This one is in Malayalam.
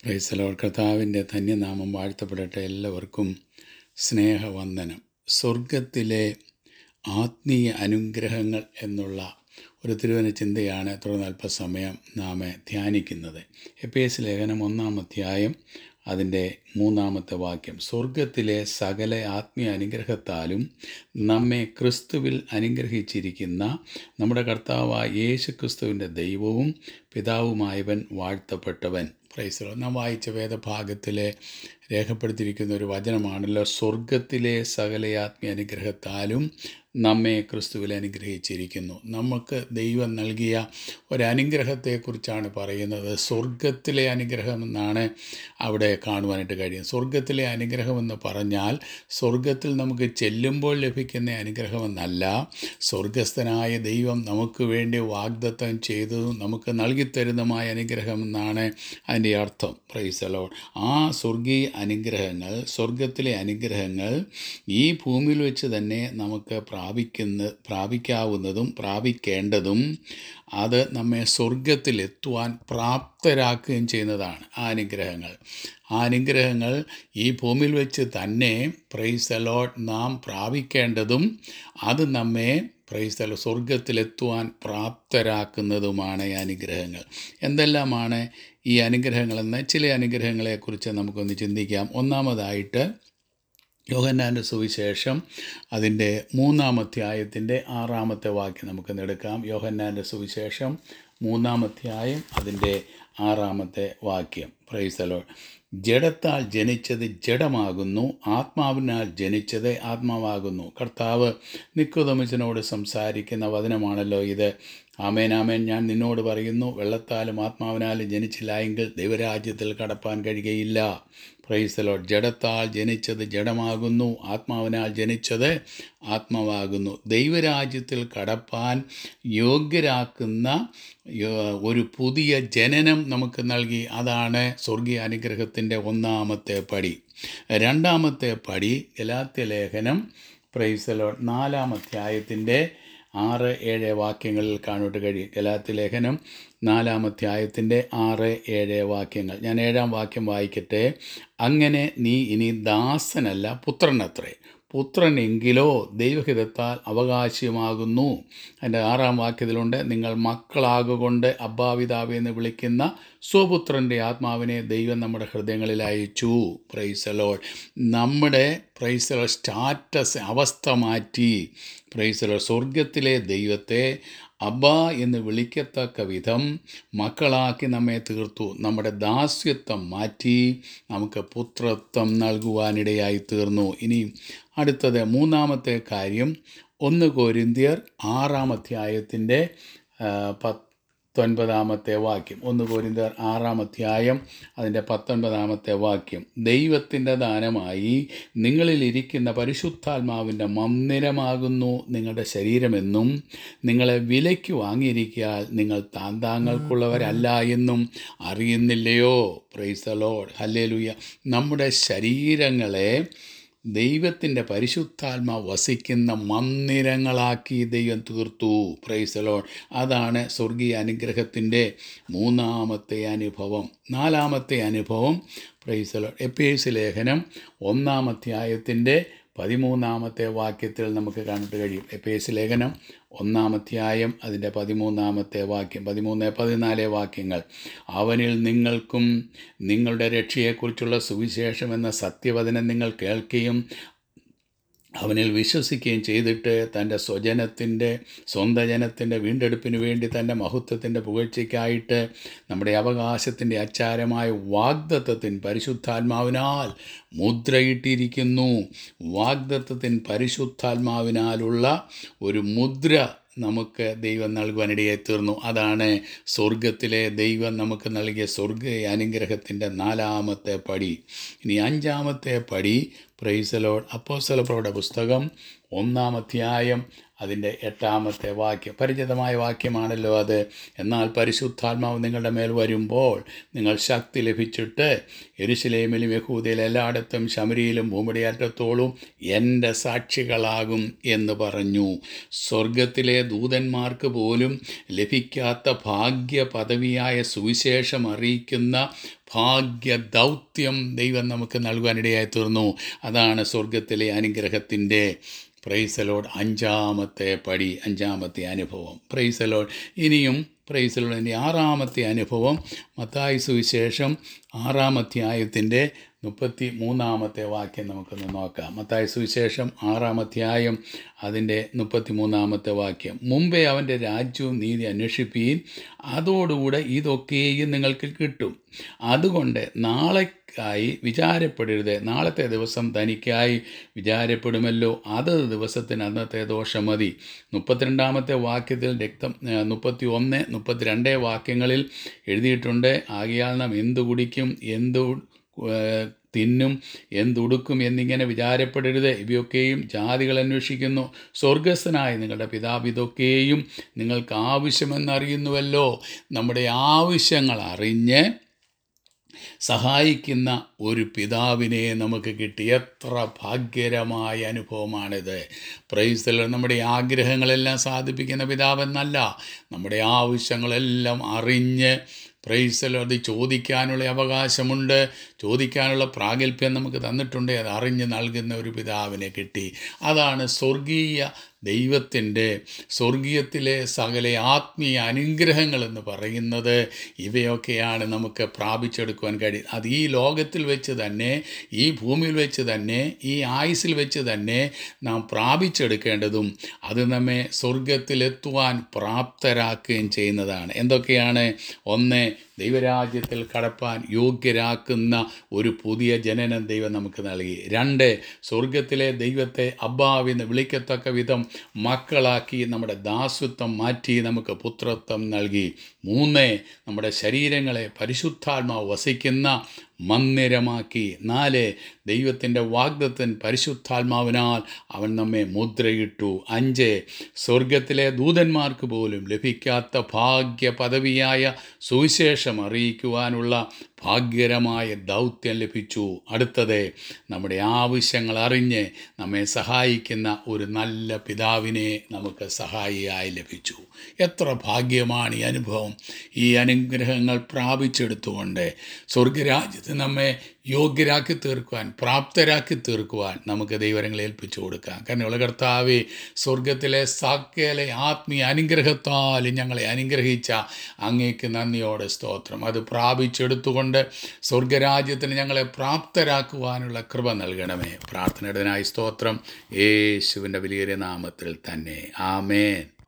പ്രൈസലോൾ കർത്താവിൻ്റെ ധന്യനാമം വാഴ്ത്തപ്പെടട്ടെ എല്ലാവർക്കും സ്നേഹവന്ദനം സ്വർഗത്തിലെ ആത്മീയ അനുഗ്രഹങ്ങൾ എന്നുള്ള ഒരു തിരുവന ചിന്തയാണ് തുടർന്ന് അല്പസമയം നാം ധ്യാനിക്കുന്നത് എ പി എസ് ലേഖനം ഒന്നാം അധ്യായം അതിൻ്റെ മൂന്നാമത്തെ വാക്യം സ്വർഗത്തിലെ സകല ആത്മീയ അനുഗ്രഹത്താലും നമ്മെ ക്രിസ്തുവിൽ അനുഗ്രഹിച്ചിരിക്കുന്ന നമ്മുടെ കർത്താവായ യേശു ക്രിസ്തുവിൻ്റെ ദൈവവും പിതാവുമായവൻ വാഴ്ത്തപ്പെട്ടവൻ പ്രൈസലോ നാം വായിച്ച വേദഭാഗത്തിലെ രേഖപ്പെടുത്തിയിരിക്കുന്ന ഒരു വചനമാണല്ലോ സ്വർഗത്തിലെ സകല ആത്മീയ അനുഗ്രഹത്താലും നമ്മെ ക്രിസ്തുവിൽ അനുഗ്രഹിച്ചിരിക്കുന്നു നമുക്ക് ദൈവം നൽകിയ ഒരനുഗ്രഹത്തെക്കുറിച്ചാണ് പറയുന്നത് സ്വർഗത്തിലെ അനുഗ്രഹം എന്നാണ് അവിടെ കാണുവാനായിട്ട് കഴിയും സ്വർഗത്തിലെ അനുഗ്രഹം എന്ന് പറഞ്ഞാൽ സ്വർഗത്തിൽ നമുക്ക് ചെല്ലുമ്പോൾ ലഭിക്കുന്ന അനുഗ്രഹമെന്നല്ല സ്വർഗസ്ഥനായ ദൈവം നമുക്ക് വേണ്ടി വാഗ്ദത്തം ചെയ്തതും നമുക്ക് നൽകിത്തരുന്നതുമായ അനുഗ്രഹം എന്നാണ് അതിൻ്റെ അർത്ഥം പ്രൈസലോ ആ സ്വർഗീയ അനുഗ്രഹങ്ങൾ സ്വർഗത്തിലെ അനുഗ്രഹങ്ങൾ ഈ ഭൂമിയിൽ വെച്ച് തന്നെ നമുക്ക് പ്രാപിക്കുന്ന പ്രാപിക്കാവുന്നതും പ്രാപിക്കേണ്ടതും അത് നമ്മെ സ്വർഗത്തിലെത്തുവാൻ പ്രാപ്തരാക്കുകയും ചെയ്യുന്നതാണ് ആ അനുഗ്രഹങ്ങൾ ആ അനുഗ്രഹങ്ങൾ ഈ ഭൂമിയിൽ വെച്ച് തന്നെ പ്രൈസലോട്ട് നാം പ്രാപിക്കേണ്ടതും അത് നമ്മെ പ്രൈസ്തല സ്വർഗത്തിലെത്തുവാൻ പ്രാപ്തരാക്കുന്നതുമാണ് ഈ അനുഗ്രഹങ്ങൾ എന്തെല്ലാമാണ് ഈ അനുഗ്രഹങ്ങളെന്ന് ചില അനുഗ്രഹങ്ങളെക്കുറിച്ച് നമുക്കൊന്ന് ചിന്തിക്കാം ഒന്നാമതായിട്ട് യോഹന്നാൻ്റെ സുവിശേഷം അതിൻ്റെ മൂന്നാം അധ്യായത്തിൻ്റെ ആറാമത്തെ വാക്യം നമുക്ക് എടുക്കാം യോഹന്നാൻ്റെ സുവിശേഷം മൂന്നാം അധ്യായം അതിൻ്റെ ആറാമത്തെ വാക്യം പ്രൈസലോ ജഡത്താൽ ജനിച്ചത് ജഡമാകുന്നു ആത്മാവിനാൽ ജനിച്ചത് ആത്മാവാകുന്നു കർത്താവ് നിക്കുതമിച്ചനോട് സംസാരിക്കുന്ന വചനമാണല്ലോ ഇത് ആമേൻ ആമേൻ ഞാൻ നിന്നോട് പറയുന്നു വെള്ളത്താലും ആത്മാവിനാലും ജനിച്ചില്ല എങ്കിൽ ദൈവരാജ്യത്തിൽ കടപ്പാൻ കഴിയുകയില്ല പ്രൈസലോ ജഡത്താൽ ജനിച്ചത് ജഡമാകുന്നു ആത്മാവിനാൽ ജനിച്ചത് ആത്മാവാകുന്നു ദൈവരാജ്യത്തിൽ കടപ്പാൻ യോഗ്യരാക്കുന്ന ഒരു പുതിയ ജനനം നമുക്ക് നൽകി അതാണ് സ്വർഗീയ അനുഗ്രഹത്തിൻ്റെ ഒന്നാമത്തെ പടി രണ്ടാമത്തെ പടി ഗലാത്യ ലേഖനം പ്രൈസലോ നാലാം അധ്യായത്തിൻ്റെ ആറ് ഏഴ് വാക്യങ്ങളിൽ കാണുവാൻ കഴിയും ഗലാത്തി ലേഖനം നാലാം അധ്യായത്തിൻ്റെ ആറ് ഏഴ് വാക്യങ്ങൾ ഞാൻ ഏഴാം വാക്യം വായിക്കട്ടെ അങ്ങനെ നീ ഇനി ദാസനല്ല പുത്രനത്രേ പുത്രനെങ്കിലോ ദൈവഹിതത്താൽ അവകാശമാകുന്നു എൻ്റെ ആറാം വാക്യത്തിലുണ്ട് നിങ്ങൾ മക്കളാകൊണ്ട് അബ്ബാവിതാവ് എന്ന് വിളിക്കുന്ന സ്വപുത്രൻ്റെ ആത്മാവിനെ ദൈവം നമ്മുടെ ഹൃദയങ്ങളിൽ അയച്ചു പ്രൈസലോൾ നമ്മുടെ പ്രൈസലോ സ്റ്റാറ്റസ് അവസ്ഥ മാറ്റി പ്രൈസലോ സ്വർഗത്തിലെ ദൈവത്തെ അബ്ബ എന്ന് വിളിക്കത്തക്ക വിധം മക്കളാക്കി നമ്മെ തീർത്തു നമ്മുടെ ദാസ്യത്വം മാറ്റി നമുക്ക് പുത്രത്വം നൽകുവാനിടയായി തീർന്നു ഇനി അടുത്തത് മൂന്നാമത്തെ കാര്യം ഒന്ന് കോരിന്തിയർ ആറാം അധ്യായത്തിൻ്റെ പത്തൊൻപതാമത്തെ വാക്യം ഒന്ന് കോരിന്തർ ആറാം അധ്യായം അതിൻ്റെ പത്തൊൻപതാമത്തെ വാക്യം ദൈവത്തിൻ്റെ ദാനമായി നിങ്ങളിലിരിക്കുന്ന പരിശുദ്ധാത്മാവിൻ്റെ മന്ദിരമാകുന്നു നിങ്ങളുടെ ശരീരമെന്നും നിങ്ങളെ വിലയ്ക്ക് വാങ്ങിയിരിക്കാൽ നിങ്ങൾ താന്താങ്ങൾക്കുള്ളവരല്ല എന്നും അറിയുന്നില്ലയോ പ്രൈസലോഡ് ഹല്ലേലൂയ നമ്മുടെ ശരീരങ്ങളെ ദൈവത്തിൻ്റെ പരിശുദ്ധാത്മ വസിക്കുന്ന മന്ദിരങ്ങളാക്കി ദൈവം തീർത്തു പ്രൈസലോൺ അതാണ് സ്വർഗീയ അനുഗ്രഹത്തിൻ്റെ മൂന്നാമത്തെ അനുഭവം നാലാമത്തെ അനുഭവം പ്രൈസലോ എപ്പേസ് ലേഖനം ഒന്നാം അധ്യായത്തിൻ്റെ പതിമൂന്നാമത്തെ വാക്യത്തിൽ നമുക്ക് കണ്ടിട്ട് കഴിയും എപ്പേസ് ലേഖനം ഒന്നാം അധ്യായം അതിൻ്റെ പതിമൂന്നാമത്തെ വാക്യം പതിമൂന്ന് പതിനാല് വാക്യങ്ങൾ അവനിൽ നിങ്ങൾക്കും നിങ്ങളുടെ രക്ഷയെക്കുറിച്ചുള്ള സുവിശേഷം എന്ന സത്യവചനം നിങ്ങൾ കേൾക്കുകയും അവനിൽ വിശ്വസിക്കുകയും ചെയ്തിട്ട് തൻ്റെ സ്വജനത്തിൻ്റെ സ്വന്തം ജനത്തിൻ്റെ വീണ്ടെടുപ്പിന് വേണ്ടി തൻ്റെ മഹത്വത്തിൻ്റെ പുകഴ്ചയ്ക്കായിട്ട് നമ്മുടെ അവകാശത്തിൻ്റെ അച്ചാരമായ വാഗ്ദത്വത്തിൻ പരിശുദ്ധാത്മാവിനാൽ മുദ്രയിട്ടിരിക്കുന്നു വാഗ്ദത്വത്തിൻ പരിശുദ്ധാത്മാവിനാലുള്ള ഒരു മുദ്ര നമുക്ക് ദൈവം നൽകുവാനിടയായി തീർന്നു അതാണ് സ്വർഗത്തിലെ ദൈവം നമുക്ക് നൽകിയ സ്വർഗ അനുഗ്രഹത്തിൻ്റെ നാലാമത്തെ പടി ഇനി അഞ്ചാമത്തെ പടി പ്രൈസലോഡ് അപ്പോസ്തലപ്രവരുടെ പുസ്തകം ഒന്നാം അധ്യായം അതിൻ്റെ എട്ടാമത്തെ വാക്യം പരിചിതമായ വാക്യമാണല്ലോ അത് എന്നാൽ പരിശുദ്ധാത്മാവ് നിങ്ങളുടെ മേൽ വരുമ്പോൾ നിങ്ങൾ ശക്തി ലഭിച്ചിട്ട് എരുശലേമിലും യഹൂദയിലും എല്ലായിടത്തും ശമരിയിലും ഭൂമിയുടെ അറ്റത്തോളും എൻ്റെ സാക്ഷികളാകും എന്ന് പറഞ്ഞു സ്വർഗത്തിലെ ദൂതന്മാർക്ക് പോലും ലഭിക്കാത്ത ഭാഗ്യ പദവിയായ സുവിശേഷം അറിയിക്കുന്ന ഭാഗ്യ ദൗത്യം ദൈവം നമുക്ക് നൽകാനിടയായി തീർന്നു അതാണ് സ്വർഗത്തിലെ അനുഗ്രഹത്തിൻ്റെ പ്രൈസലോഡ് അഞ്ചാമത്തെ പടി അഞ്ചാമത്തെ അനുഭവം പ്രൈസലോഡ് ഇനിയും പ്രൈസലോഡിൻ്റെ ആറാമത്തെ അനുഭവം മത്തായി സുവിശേഷം ആറാം അധ്യായത്തിൻ്റെ മുപ്പത്തി മൂന്നാമത്തെ വാക്യം നമുക്കൊന്ന് നോക്കാം മത്തായി സുവിശേഷം ആറാം അധ്യായം അതിൻ്റെ മുപ്പത്തി മൂന്നാമത്തെ വാക്യം മുമ്പേ അവൻ്റെ രാജ്യവും നീതി അന്വേഷിപ്പീൻ അതോടുകൂടെ ഇതൊക്കെയും നിങ്ങൾക്ക് കിട്ടും അതുകൊണ്ട് നാളേക്കായി വിചാരപ്പെടരുത് നാളത്തെ ദിവസം തനിക്കായി വിചാരപ്പെടുമല്ലോ അത് ദിവസത്തിന് അന്നത്തെ ദോഷം മതി മുപ്പത്തിരണ്ടാമത്തെ വാക്യത്തിൽ രക്തം മുപ്പത്തി ഒന്ന് മുപ്പത്തിരണ്ട് വാക്യങ്ങളിൽ എഴുതിയിട്ടുണ്ട് ആകിയാൽ നാം എന്തു കുടിക്കും എന്തു ഏഹ്, തിന്നും എന്തുടുക്കും എന്നിങ്ങനെ വിചാരപ്പെടരുത് ഇവയൊക്കെയും ജാതികൾ അന്വേഷിക്കുന്നു സ്വർഗസ്ഥനായ നിങ്ങളുടെ പിതാവ് ഇതൊക്കെയും നിങ്ങൾക്ക് ആവശ്യമെന്നറിയുന്നുവല്ലോ നമ്മുടെ ആവശ്യങ്ങൾ അറിഞ്ഞ് സഹായിക്കുന്ന ഒരു പിതാവിനെ നമുക്ക് കിട്ടി എത്ര ഭാഗ്യകരമായ അനുഭവമാണിത് പ്രൈസൽ നമ്മുടെ ആഗ്രഹങ്ങളെല്ലാം സാധിപ്പിക്കുന്ന പിതാവെന്നല്ല നമ്മുടെ ആവശ്യങ്ങളെല്ലാം അറിഞ്ഞ് പ്രൈസൽ അത് ചോദിക്കാനുള്ള അവകാശമുണ്ട് ചോദിക്കാനുള്ള പ്രാഗൽഭ്യം നമുക്ക് തന്നിട്ടുണ്ട് അത് അറിഞ്ഞ് നൽകുന്ന ഒരു പിതാവിനെ കിട്ടി അതാണ് സ്വർഗീയ ദൈവത്തിൻ്റെ സ്വർഗീയത്തിലെ സകല ആത്മീയ അനുഗ്രഹങ്ങൾ എന്ന് പറയുന്നത് ഇവയൊക്കെയാണ് നമുക്ക് പ്രാപിച്ചെടുക്കുവാൻ കഴിയും അത് ഈ ലോകത്തിൽ വെച്ച് തന്നെ ഈ ഭൂമിയിൽ വെച്ച് തന്നെ ഈ ആയുസിൽ വെച്ച് തന്നെ നാം പ്രാപിച്ചെടുക്കേണ്ടതും അത് നമ്മെ സ്വർഗത്തിലെത്തുവാൻ പ്രാപ്തരാക്കുകയും ചെയ്യുന്നതാണ് എന്തൊക്കെയാണ് ഒന്ന് ദൈവരാജ്യത്തിൽ കടപ്പാൻ യോഗ്യരാക്കുന്ന ഒരു പുതിയ ജനനം ദൈവം നമുക്ക് നൽകി രണ്ട് സ്വർഗത്തിലെ ദൈവത്തെ അബ്ബാവെന്ന് വിളിക്കത്തക്ക വിധം മക്കളാക്കി നമ്മുടെ ദാസ്യത്വം മാറ്റി നമുക്ക് പുത്രത്വം നൽകി മൂന്ന് നമ്മുടെ ശരീരങ്ങളെ പരിശുദ്ധാത്മാവ് വസിക്കുന്ന മന്ദിരമാക്കി നാല് ദൈവത്തിൻ്റെ വാഗ്ദത്തൻ പരിശുദ്ധാത്മാവിനാൽ അവൻ നമ്മെ മുദ്രയിട്ടു അഞ്ച് സ്വർഗത്തിലെ ദൂതന്മാർക്ക് പോലും ലഭിക്കാത്ത ഭാഗ്യ പദവിയായ സുവിശേഷം അറിയിക്കുവാനുള്ള ഭാഗ്യകരമായ ദൗത്യം ലഭിച്ചു അടുത്തത് നമ്മുടെ ആവശ്യങ്ങൾ അറിഞ്ഞ് നമ്മെ സഹായിക്കുന്ന ഒരു നല്ല പിതാവിനെ നമുക്ക് സഹായിയായി ലഭിച്ചു എത്ര ഭാഗ്യമാണ് ഈ അനുഭവം ഈ അനുഗ്രഹങ്ങൾ പ്രാപിച്ചെടുത്തുകൊണ്ട് സ്വർഗരാജ്യത്ത് നമ്മെ യോഗ്യരാക്കി തീർക്കുവാൻ പ്രാപ്തരാക്കി തീർക്കുവാൻ നമുക്ക് ദൈവരങ്ങളെ ഏൽപ്പിച്ചു കൊടുക്കാം കാരണം കർത്താവെ സ്വർഗത്തിലെ സകല ആത്മീയ അനുഗ്രഹത്താൽ ഞങ്ങളെ അനുഗ്രഹിച്ച അങ്ങേക്ക് നന്ദിയോടെ സ്തോത്രം അത് പ്രാപിച്ചെടുത്തുകൊണ്ട് സ്വർഗരാജ്യത്തിന് ഞങ്ങളെ പ്രാപ്തരാക്കുവാനുള്ള കൃപ നൽകണമേ പ്രാർത്ഥനയുടനായി സ്തോത്രം യേശുവിൻ്റെ വലിയ നാമത്തിൽ തന്നെ ആമേൻ